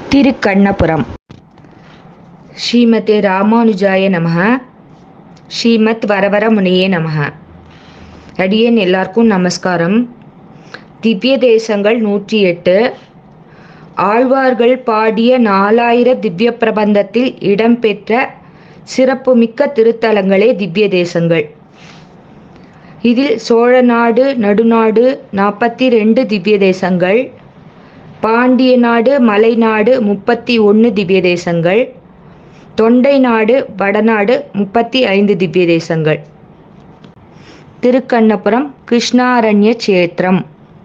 திருக்கண்ணபுரம் ஸ்ரீமதே ராமானுஜாய நமக ஸ்ரீமத் வரவரமுனியே நமக அடியேன் எல்லாருக்கும் நமஸ்காரம் திவ்ய தேசங்கள் நூற்றி எட்டு ஆழ்வார்கள் பாடிய நாலாயிர திவ்ய பிரபந்தத்தில் இடம்பெற்ற சிறப்புமிக்க திருத்தலங்களே திவ்ய தேசங்கள் இதில் சோழநாடு நடுநாடு நாற்பத்தி ரெண்டு திவ்ய தேசங்கள் பாண்டிய நாடு மலைநாடு முப்பத்தி ஒன்று திவ்ய தேசங்கள் தொண்டை நாடு வடநாடு முப்பத்தி ஐந்து திவ்ய தேசங்கள் திருக்கண்ணபுரம் கிருஷ்ணாரண்ய சேத்திரம்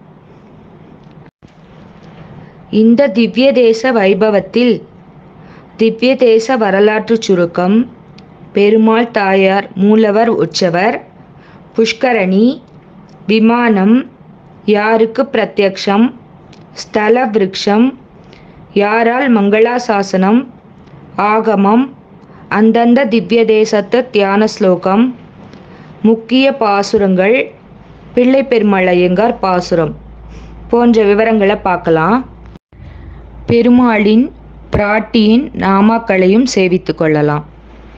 இந்த திவ்ய தேச வைபவத்தில் திவ்ய தேச வரலாற்று சுருக்கம் பெருமாள் தாயார் மூலவர் உற்சவர் புஷ்கரணி விமானம் யாருக்கு பிரத்யக்ஷம் ஸ்தல விருட்சம் யாரால் மங்களாசாசனம் ஆகமம் அந்தந்த திவ்ய தேசத்து தியான ஸ்லோகம் முக்கிய பாசுரங்கள் பிள்ளை பெருமழையங்கார் பாசுரம் போன்ற விவரங்களை பார்க்கலாம் பெருமாளின் பிராட்டியின் நாமாக்களையும் சேவித்துக் கொள்ளலாம்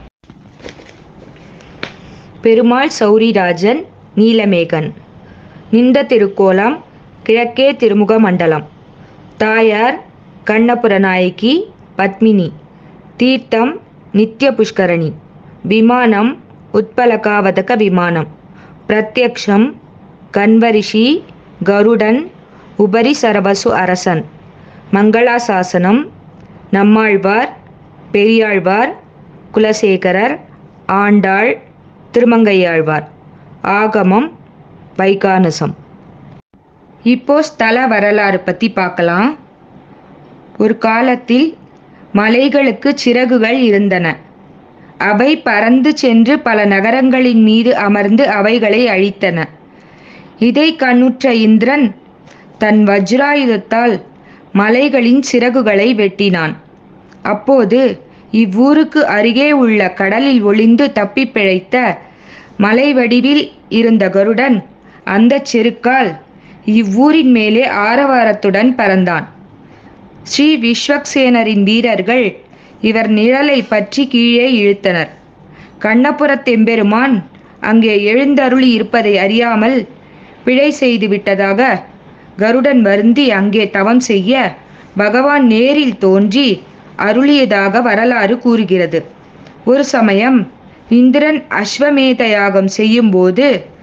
பெருமாள் சௌரிராஜன் நீலமேகன் நின்ற திருக்கோலம் கிழக்கே திருமுக மண்டலம் தாயார் கண்ணபுர நாயகி பத்மினி தீர்த்தம் நித்ய புஷ்கரணி விமானம் உத்பலகாவதக விமானம் பிரத்யக்ஷம் கன்வரிஷி கருடன் உபரி சரவசு அரசன் மங்களாசாசனம் நம்மாழ்வார் பெரியாழ்வார் குலசேகரர் ஆண்டாள் திருமங்கையாழ்வார் ஆகமம் வைகானசம் இப்போ ஸ்தல வரலாறு பற்றி பார்க்கலாம் ஒரு காலத்தில் மலைகளுக்கு சிறகுகள் இருந்தன அவை பறந்து சென்று பல நகரங்களின் மீது அமர்ந்து அவைகளை அழித்தன இதை கண்ணுற்ற இந்திரன் தன் வஜ்ராயுதத்தால் மலைகளின் சிறகுகளை வெட்டினான் அப்போது இவ்வூருக்கு அருகே உள்ள கடலில் ஒளிந்து தப்பி பிழைத்த மலை வடிவில் இருந்த கருடன் அந்த செருக்கால் இவ்வூரின் மேலே ஆரவாரத்துடன் பறந்தான் ஸ்ரீ விஸ்வக்சேனரின் வீரர்கள் இவர் நிழலை பற்றி கீழே இழுத்தனர் கண்ணபுரத்தெம்பெருமான் அங்கே எழுந்தருளி இருப்பதை அறியாமல் பிழை செய்து விட்டதாக கருடன் வருந்தி அங்கே தவம் செய்ய பகவான் நேரில் தோன்றி அருளியதாக வரலாறு கூறுகிறது ஒரு சமயம் இந்திரன் அஸ்வமேத யாகம் செய்யும்போது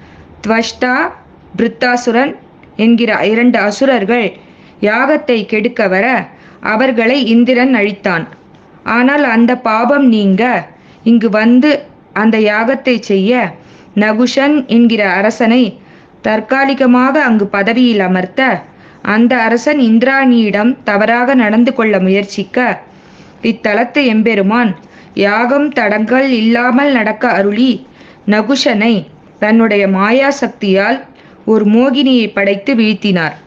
துவஷ்டா பிருத்தாசுரன் என்கிற இரண்டு அசுரர்கள் யாகத்தை கெடுக்க வர அவர்களை இந்திரன் அழித்தான் ஆனால் அந்த பாபம் நீங்க இங்கு வந்து அந்த யாகத்தை செய்ய நகுஷன் என்கிற அரசனை தற்காலிகமாக அங்கு பதவியில் அமர்த்த அந்த அரசன் இந்திராணியிடம் தவறாக நடந்து கொள்ள முயற்சிக்க இத்தலத்து எம்பெருமான் யாகம் தடங்கள் இல்லாமல் நடக்க அருளி நகுஷனை தன்னுடைய மாயா சக்தியால் ஒரு மோகினியை படைத்து வீழ்த்தினார்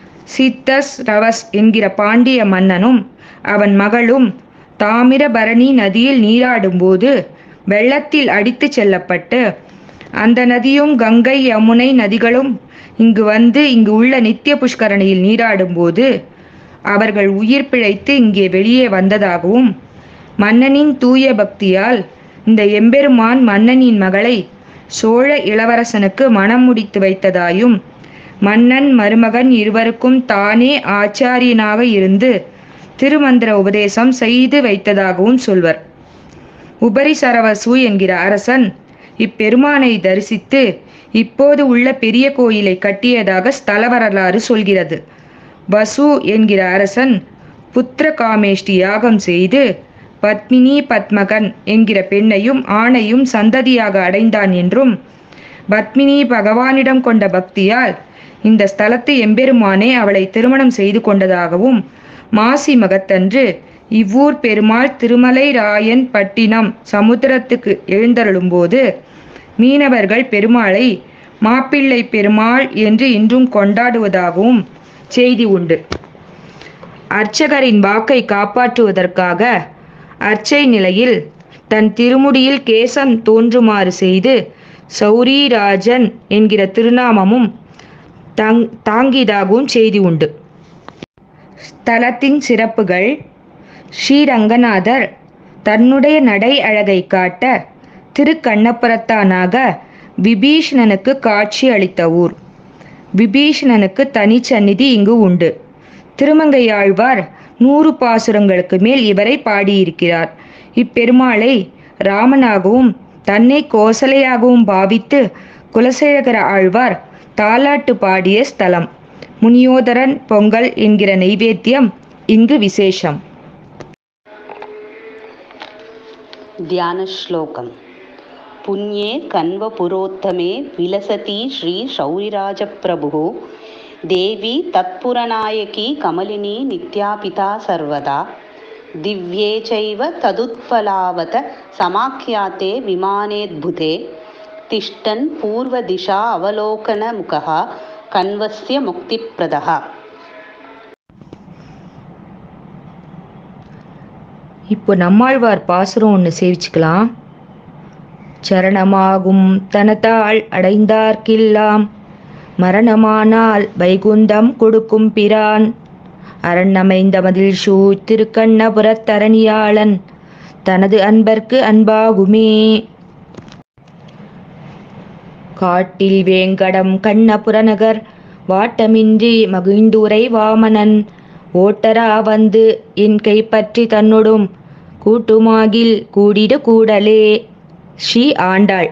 சித்தஸ் ரவஸ் என்கிற பாண்டிய மன்னனும் அவன் மகளும் தாமிரபரணி நதியில் நீராடும்போது வெள்ளத்தில் அடித்து செல்லப்பட்டு அந்த நதியும் கங்கை யமுனை நதிகளும் இங்கு வந்து இங்கு உள்ள நித்திய புஷ்கரணியில் நீராடும்போது அவர்கள் உயிர் பிழைத்து இங்கே வெளியே வந்ததாகவும் மன்னனின் தூய பக்தியால் இந்த எம்பெருமான் மன்னனின் மகளை சோழ இளவரசனுக்கு மனம் முடித்து வைத்ததாயும் மன்னன் மருமகன் இருவருக்கும் தானே ஆச்சாரியனாக இருந்து திருமந்திர உபதேசம் செய்து வைத்ததாகவும் சொல்வர் உபரி சரவசு என்கிற அரசன் இப்பெருமானை தரிசித்து இப்போது உள்ள பெரிய கோயிலை கட்டியதாக ஸ்தல வரலாறு சொல்கிறது வசு என்கிற அரசன் புத்திர காமேஷ்டி யாகம் செய்து பத்மினி பத்மகன் என்கிற பெண்ணையும் ஆணையும் சந்ததியாக அடைந்தான் என்றும் பத்மினி பகவானிடம் கொண்ட பக்தியால் இந்த ஸ்தலத்து எம்பெருமானே அவளை திருமணம் செய்து கொண்டதாகவும் மாசி மகத்தன்று இவ்வூர் பெருமாள் திருமலை ராயன் பட்டினம் சமுத்திரத்துக்கு எழுந்தருளும்போது மீனவர்கள் பெருமாளை மாப்பிள்ளை பெருமாள் என்று இன்றும் கொண்டாடுவதாகவும் செய்தி உண்டு அர்ச்சகரின் வாக்கை காப்பாற்றுவதற்காக அர்ச்சை நிலையில் தன் திருமுடியில் கேசம் தோன்றுமாறு செய்து சௌரிராஜன் என்கிற திருநாமமும் தாங் தாங்கியதாகவும் செய்தி உண்டு ஸ்தலத்தின் சிறப்புகள் ஸ்ரீரங்கநாதர் தன்னுடைய நடை அழகை காட்ட திருக்கண்ணபுரத்தானாக விபீஷணனுக்கு காட்சி அளித்த ஊர் விபீஷணனுக்கு தனிச்சந்நிதி இங்கு உண்டு திருமங்கையாழ்வார் நூறு பாசுரங்களுக்கு மேல் இவரை பாடியிருக்கிறார் இப்பெருமாளை ராமனாகவும் தன்னை கோசலையாகவும் பாவித்து குலசேகர ஆழ்வார் தாலாட்டு பாடிய ஸ்தலம் முனியோதரன் பொங்கல் என்கிற நைவேத்தியம் இங்கு விசேஷம் ध्यानश्लोकम् पुण्ये कण्वपुरोत्तमे विलसति श्रीशौरिराजप्रभुः देवी तत्पुरनायकी कमलिनी नित्यापिता सर्वदा दिव्ये चैव तदुत्पलावत समाख्याते विमानेद्भुते तिष्ठन् पूर्वदिशा अवलोकनमुखः कण्वस्य मुक्तिप्रदः இப்போ நம்மாழ்வார் பாசுரம் ஒன்று சேவிச்சுக்கலாம் சரணமாகும் தனத்தால் அடைந்தார்க்கில்லாம் மரணமானால் வைகுந்தம் கொடுக்கும் பிரான் அரண்நமைந்த மதில் சூழ் திருக்கண்ணபுரத்தரணியாளன் தனது அன்பர்க்கு அன்பாகுமே காட்டில் வேங்கடம் கண்ணபுரநகர் வாட்டமின்றி மகிழ்ந்துரை வாமனன் ஓட்டரா வந்து என் கைப்பற்றி தன்னொடும் கூட்டுமாகில் கூடிட கூடலே ஸ்ரீ ஆண்டாள்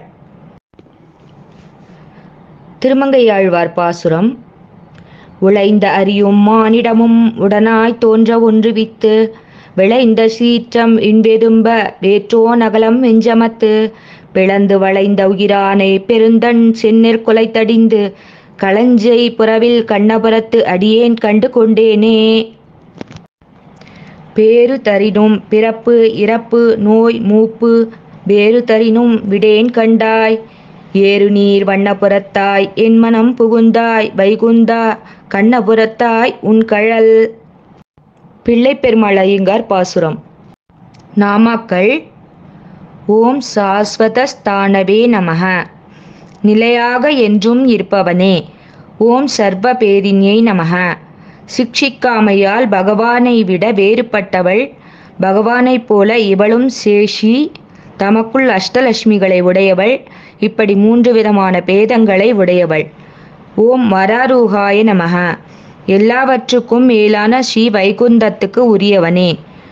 திருமங்கையாழ்வார் பாசுரம் உழைந்த அறியும் மானிடமும் உடனாய் தோன்ற ஒன்றுவித்து விளைந்த சீற்றம் இன்பெதும்ப வேற்றோ நகலம் வெஞ்சமத்து பிளந்து வளைந்த உயிரானை பெருந்தன் செந்நெற் குலைத்தடிந்து களஞ்சை புறவில் கண்ணபுரத்து அடியேன் கண்டு கொண்டேனே பேரு தரினும் பிறப்பு இறப்பு நோய் மூப்பு வேறு தரினும் விடேன் கண்டாய் ஏறு நீர் வண்ணபுரத்தாய் என் மனம் புகுந்தாய் வைகுந்தா கண்ணபுரத்தாய் உன் கழல் பிள்ளை பெருமாள் ஐயங்கார் பாசுரம் நாமாக்கள் ஓம் சாஸ்வத ஸ்தானவே நமக நிலையாக என்றும் இருப்பவனே ஓம் சர்வ பேரின்யை நமக சிக்ஷிக்காமையால் பகவானை விட வேறுபட்டவள் பகவானைப் போல இவளும் சேஷி தமக்குள் அஷ்டலட்சுமிகளை உடையவள் இப்படி மூன்று விதமான பேதங்களை உடையவள் ஓம் வராரூகாய நமக எல்லாவற்றுக்கும் மேலான ஸ்ரீ வைகுந்தத்துக்கு உரியவனே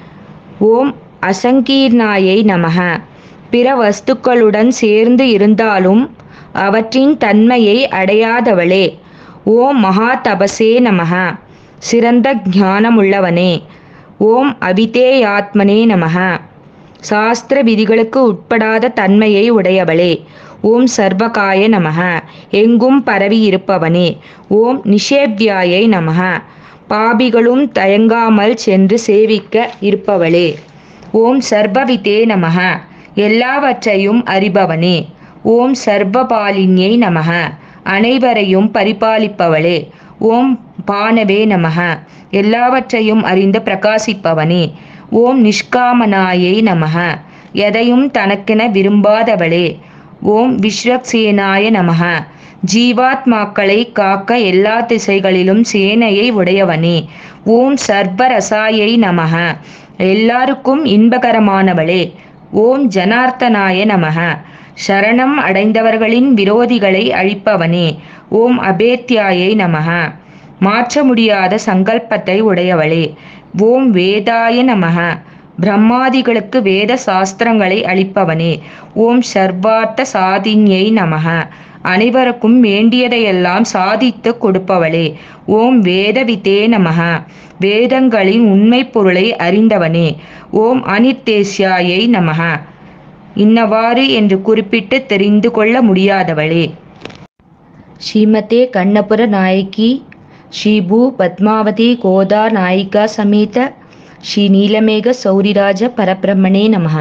ஓம் அசங்கீர்ணாயை நமக பிற வஸ்துக்களுடன் சேர்ந்து இருந்தாலும் அவற்றின் தன்மையை அடையாதவளே ஓம் மகா தபசே நமக சிறந்த ஞானமுள்ளவனே ஓம் அவிதேயாத்மனே நமக சாஸ்திர விதிகளுக்கு உட்படாத தன்மையை உடையவளே ஓம் சர்வகாய நமக எங்கும் பரவி இருப்பவனே ஓம் நிஷேவ்யாயை நமக பாபிகளும் தயங்காமல் சென்று சேவிக்க இருப்பவளே ஓம் சர்வவிதே நமக எல்லாவற்றையும் அறிபவனே ஓம் சர்வபாலின்யை நமக அனைவரையும் பரிபாலிப்பவளே ஓம் பானவே நமக எல்லாவற்றையும் அறிந்து பிரகாசிப்பவனே ஓம் நிஷ்காமனாயை நமக எதையும் தனக்கென விரும்பாதவளே ஓம் விஸ்வக்சேனாய நமக ஜீவாத்மாக்களை காக்க எல்லா திசைகளிலும் சேனையை உடையவனே ஓம் சர்வரசாயை நமக எல்லாருக்கும் இன்பகரமானவளே ஓம் ஜனார்த்தனாய நமக சரணம் அடைந்தவர்களின் விரோதிகளை அழிப்பவனே ஓம் அபேத்யாயை நமக மாற்ற முடியாத சங்கல்பத்தை உடையவளே ஓம் வேதாய நமக பிரம்மாதிகளுக்கு வேத சாஸ்திரங்களை அளிப்பவனே ஓம் சர்வார்த்த சாதின்யை நமக அனைவருக்கும் வேண்டியதையெல்லாம் சாதித்து கொடுப்பவளே ஓம் வேதவிதே நமக வேதங்களின் உண்மை பொருளை அறிந்தவனே ஓம் அனிர்தேசியாயை நமக இன்னவாறு என்று குறிப்பிட்டு தெரிந்து கொள்ள முடியாதவளே ஸ்ரீமதே கண்ணபுர நாயகி ஸ்ரீ பூ பத்மாவதி கோதா நாயிகா சமேத ஸ்ரீ நீலமேக சௌரிராஜ பரபிரம்மணே நமக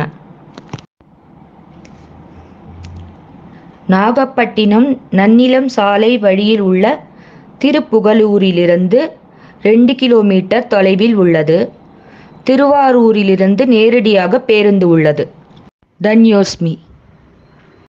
நாகப்பட்டினம் நன்னிலம் சாலை வழியில் உள்ள திருப்புகலூரிலிருந்து ரெண்டு கிலோமீட்டர் தொலைவில் உள்ளது திருவாரூரிலிருந்து நேரடியாக பேருந்து உள்ளது தன்யோஸ்மி